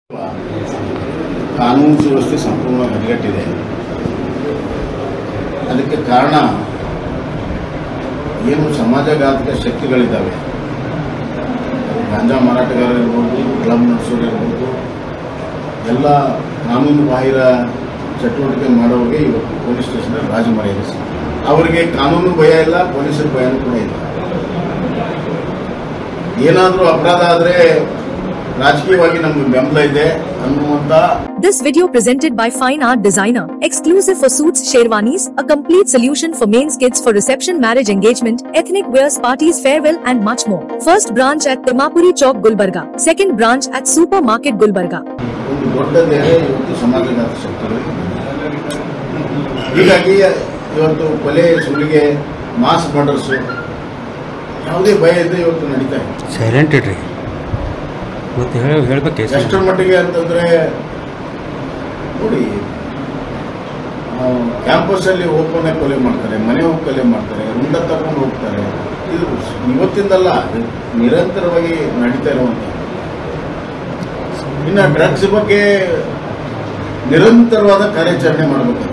ಕಾನೂನು ಸುವ್ಯವಸ್ಥೆ ಸಂಪೂರ್ಣವಾಗಿ ಹದಗೆಟ್ಟಿದೆ ಅದಕ್ಕೆ ಕಾರಣ ಏನು ಸಮಾಜಘಾತಕ ಶಕ್ತಿಗಳಿದ್ದಾವೆ ಗಾಂಜಾ ಮಾರಾಟಗಾರರು ಇರ್ಬೋದು ಕ್ಲಬ್ ನಡೆಸೋರು ಇರ್ಬೋದು ಎಲ್ಲ ಕಾನೂನು ಬಾಹಿರ ಚಟುವಟಿಕೆ ಮಾಡೋರಿಗೆ ಇವತ್ತು ಪೊಲೀಸ್ ಸ್ಟೇಷನ್ ರಾಜ ಮರ್ಯಾದೆ ಸಿಕ್ಕಿದೆ. ಅವರಿಗೆ ಕಾನೂನು ಭಯ ಇಲ್ಲ ಪೊಲೀಸರ ಭಯನೂ ಕೂಡ ಇಲ್ಲ ಏನಾದರೂ ಅಪರಾಧ ಆದರೆ ರಾಜಕೀಯವಾಗಿ ನಮ್ಗೆ ಬೆಂಬಲ ಇದೆ ಅನ್ನುವಂಥ This video presented by Fine Art Designer, exclusive for suits, sherwanis, a complete solution for mains kits for reception, marriage engagement, ethnic wears, parties, farewell and much more. First branch at Timapuri Chowk, Gulbarga. Second branch at Supermarket Gulbarga. ಒಂದು ದೊಡ್ಡ ದೇಹ ಇವತ್ತು ಸಮಾಜಘಾತ ಶಕ್ತಿಗಳು ಹೀಗಾಗಿ ಇವತ್ತು ಕೊಲೆ ಸುಲಿಗೆ mass ಮರ್ಡರ್ಸು ಯಾವುದೇ ಭಯ ಇದ್ದರೆ ಇವತ್ತು ನಡೀತಾ ಇದೆ ಸೈಲೆಂಟ್ ಇಡ್ರಿ ಮತ್ತೆ ಹೇಳ ಹೇಳ್ಬೇಕು ಎಷ್ಟರ ಮಟ್ಟಿಗೆ ಅಂತಂದ್ರೆ ನೋಡಿ ಕ್ಯಾಂಪಸ್ಸಲ್ಲಿ ಓಪನ್ ಆಗಿ ಕೊಲೆ ಮಾಡ್ತಾರೆ ಮನೆ ಹೋಗಿ ಕೊಲೆ ಮಾಡ್ತಾರೆ ರುಂಡ ತಗೊಂಡು ಹೋಗ್ತಾರೆ ಇದು ಇವತ್ತಿಂದಲ್ಲ ಇದು ನಿರಂತರವಾಗಿ ನಡೀತಾ ಇರುವಂತ ಇನ್ನು ಡ್ರಗ್ಸ್ ಬಗ್ಗೆ ನಿರಂತರವಾದ ಕಾರ್ಯಾಚರಣೆ ಮಾಡಬೇಕಾಗುತ್ತೆ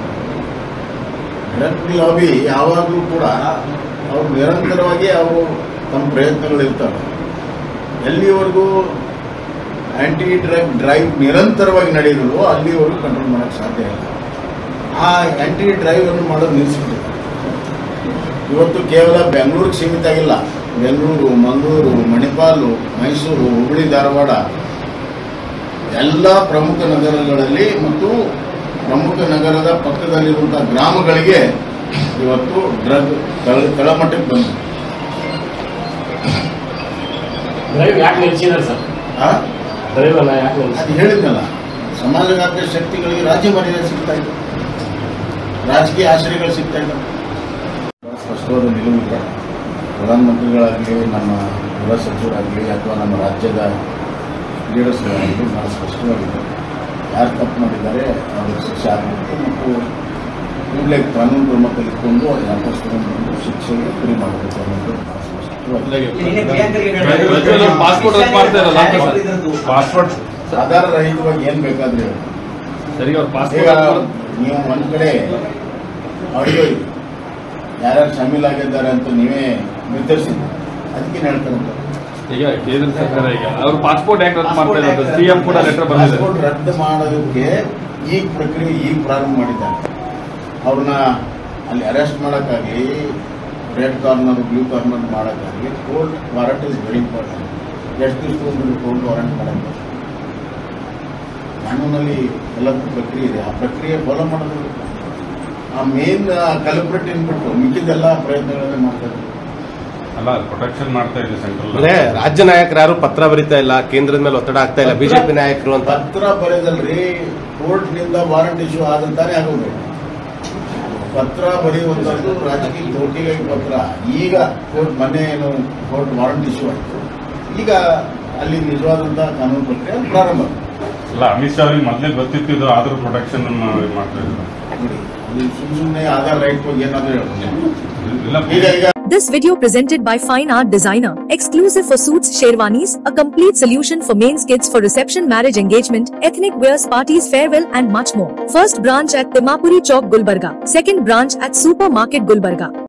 ಡ್ರಗ್ ಲಾಬಿ ಯಾವಾಗಲೂ ಕೂಡ ಅವ್ರು ನಿರಂತರವಾಗಿ ಅವರು ತಮ್ಮ ಪ್ರಯತ್ನಗಳು ಇರ್ತವೆ ಎಲ್ಲಿವರೆಗೂ ಆಂಟಿ ಡ್ರಗ್ ಡ್ರೈವ್ ನಿರಂತರವಾಗಿ ನಡೆಯಲು ಅಲ್ಲಿವರೆಗೂ ಕಂಟ್ರೋಲ್ ಮಾಡೋಕ್ಕೆ ಸಾಧ್ಯ ಇಲ್ಲ ಆ ಆಂಟಿ ಡ್ರೈವ್ ಅನ್ನು ಮಾಡೋದು ನಿಲ್ಲಿಸ್ಬಿಟ್ಟಿದೆ ಇವತ್ತು ಕೇವಲ ಬೆಂಗಳೂರಿಗೆ ಸೀಮಿತ ಆಗಿಲ್ಲ ಬೆಂಗಳೂರು ಮಂಗಳೂರು ಮಣಿಪಾಲು ಮೈಸೂರು ಹುಬ್ಬಳ್ಳಿ ಧಾರವಾಡ ಎಲ್ಲ ಪ್ರಮುಖ ನಗರಗಳಲ್ಲಿ ಮತ್ತು ಪ್ರಮುಖ ನಗರದ ಪಕ್ಕದಲ್ಲಿರುವಂತಹ ಗ್ರಾಮಗಳಿಗೆ ಇವತ್ತು ಡ್ರಗ್ ತಳ ತಳಮಟ್ಟಕ್ಕೆ ಬಂದಿದೆ ಡ್ರೈವ್ ಯಾಕೆ ನಿಲ್ಸಿದಾರೆ ಸರ್ ಆ? ಡ್ರೈವ್ ಅಲ್ಲ ಯಾಕೆ ನಿಲ್ಸಿ ಅದು ಹೇಳಿದ್ನಲ್ಲ ಸಮಾಜಘಾತ ಶಕ್ತಿಗಳಿಗೆ ರಾಜ್ಯ ಮರ್ಯಾದೆ ಸಿಗ್ತಾ ಇದೆ ರಾಜಕೀಯ ಆಶ್ರಯಗಳು ಸಿಗ್ತಾ ಇಲ್ಲ ಸ್ಪಷ್ಟವಾದ ನಿಲುವಿದೆ ಪ್ರಧಾನಮಂತ್ರಿಗಳಾಗಲಿ ನಮ್ಮ ಗೃಹ ಸಚಿವರಾಗಲಿ ಅಥವಾ ನಮ್ಮ ರಾಜ್ಯದ ಲೀಡರ್ಸ್ಗಳಾಗಲಿ ಭಾಳ ಸ್ಪಷ್ಟವಾಗಿದೆ ಯಾರು ತಪ್ಪು ಮಾಡಿದ್ದಾರೆ ಅವ್ರಿಗೆ ಶಿಕ್ಷೆ ಆಗಬೇಕು ಮತ್ತು ಕೂಡಲೇ ಕಾನೂನು ಕ್ರಮ ತೆಗೆದುಕೊಂಡು ಅವ್ರಿಗೆ ವಾಪಸ್ ತಗೊಂಡು ಶಿಕ್ಷೆಗೆ ಗುರಿ ಮಾಡಬೇಕು ಅನ್ನೋದು ಭಾಳ ಸ್ಪಷ್ಟವಾಗಿದೆ ಪಾಸ್ಪೋರ್ಟ್ ರದ್ದು ಮಾಡ್ತಾ ಇರಲ್ಲ ಪಾಸ್ಪೋರ್ಟ್ ಆಧಾರ ರಹಿತವಾಗಿ ಏನು ಬೇಕಾದ್ರೆ ಹೇಳಿ ಸರಿ ಅವ್ರ ಈಗ ಪಾಸ್ಪೋರ್ಟ್ ನೀವು ಒಂದ್ ಕಡೆ ಆಡಿಯೋ ಇದೆ ಯಾರ್ಯಾರು ಶಾಮೀಲಾಗಿದ್ದಾರೆ ಅಂತ ನೀವೇ ನಿರ್ಧರಿಸಿದ್ರಿ ಅದಕ್ಕೆ ಹೇಳ್ತಾರಂತ ಈಗ ಕೇಂದ್ರ ಸರ್ಕಾರ ಈಗ ಅವ್ರ ಪಾಸ್ಪೋರ್ಟ್ ಯಾಕೆ ರದ್ದು ಮಾಡ್ತಾ ಇರೋದು ಸಿಎಂ ಕೂಡ ಲೆಟರ್ ಬಂದಿದೆ ಪಾಸ್ಪೋರ್ಟ್ ರದ್ದು ಮಾಡೋದಕ್ಕೆ ಈಗ ಪ್ರಕ್ರಿಯೆ ಈಗ ಪ್ರಾರಂಭ ಮಾಡಿದ್ದಾರೆ ಅವ್ರನ್ನ ಅಲ್ಲಿ ಅರೆಸ್ಟ್ ಮಾಡೋಕ್ಕಾಗಲಿ ರೆಡ್ ಕಾರ್ನರ್ ಬ್ಲೂ ಕಾರ್ನರ್ ಮಾಡೋಕ್ಕಾಗಲಿ court warrant is very important ಎಷ್ಟು ದಿವಸದಲ್ಲಿ ಕೋರ್ಟ್ ವಾರಂಟ್ ಮಾಡೋದು ಕಾನೂನಲ್ಲಿ ಎಲ್ಲದಕ್ಕೂ ಪ್ರಕ್ರಿಯೆ ಇದೆ ಆ ಪ್ರಕ್ರಿಯೆ ಫಾಲೋ ಮಾಡೋದು ಆ ಮೇನ್ ಕಲ್ಪ್ರಿಟ್ ಏನ್ಬಿಟ್ಟು ಮಿಕ್ಕಿದೆಲ್ಲ ಪ್ರಯತ್ನಗಳನ್ನೇ ಮಾಡ್ತಾರೆ ಅಲ್ಲ ಪ್ರೊಟೆಕ್ಷನ್ ಮಾಡ್ತಾ ಇದೆ ಸೆಂಟ್ರಲ್ ಅಂದ್ರೆ ರಾಜ್ಯ ನಾಯಕರು ಯಾರು ಪತ್ರ ಬರೀತಾ ಇಲ್ಲ ಕೇಂದ್ರದ ಮೇಲೆ ಒತ್ತಡ ಆಗ್ತಾ ಇಲ್ಲ ಬಿಜೆಪಿ ನಾಯಕರು ಅಂತ ಪತ್ರ ಬರೆದಲ್ರಿ ಕೋರ್ಟ್ನಿಂದ ವಾರಂಟ್ ಇಶ್ಯೂ ಆದಂತಾನೆ ಆಗೋದು ಪತ್ರ ಬರೆಯುವಂಥದ್ದು ರಾಜಕೀಯ ಕೋರ್ಟಿಗಾಗಿ ಪತ್ರ ಈಗ ಕೋರ್ಟ್ ಮೊನ್ನೆ ಏನು ಕೋರ್ಟ್ ವಾರಂಟ್ ಇಶ್ಯೂ ಆಯಿತು ಈಗ ಅಲ್ಲಿ ನಿಜವಾದಂತಹ ಕಾನೂನು ಪ್ರಕ್ರಿಯೆ ಪ್ರಾರಂಭ ಅಲ್ಲ ಅಮಿತ್ ಶಾ ಅವ್ರಿಗೆ ಮೊದಲೇ ಗೊತ್ತಿತ್ತು ಇದು ಆದ್ರೂ ಪ್ರೊಟೆಕ್ಷನ್ ಮಾಡ್ತಾ ಇದ್ರು ನೋಡಿ ಅದು ಸುಮ್ ಸುಮ್ಮನೆ ಆಧಾರ್ ರೈಟ್ ಬಗ್ಗೆ ಏನಾದರೂ ಹೇಳ್ಬೋದು ಇಲ್ಲ ಈಗ ಈಗ This video presented by Fine Art Designer, exclusive for suits, sherwanis, a complete solution for mains kits for reception, marriage engagement, ethnic wears, parties, farewell and much more. First branch at Timapuri Chowk, Gulbarga. Second branch at Supermarket Gulbarga.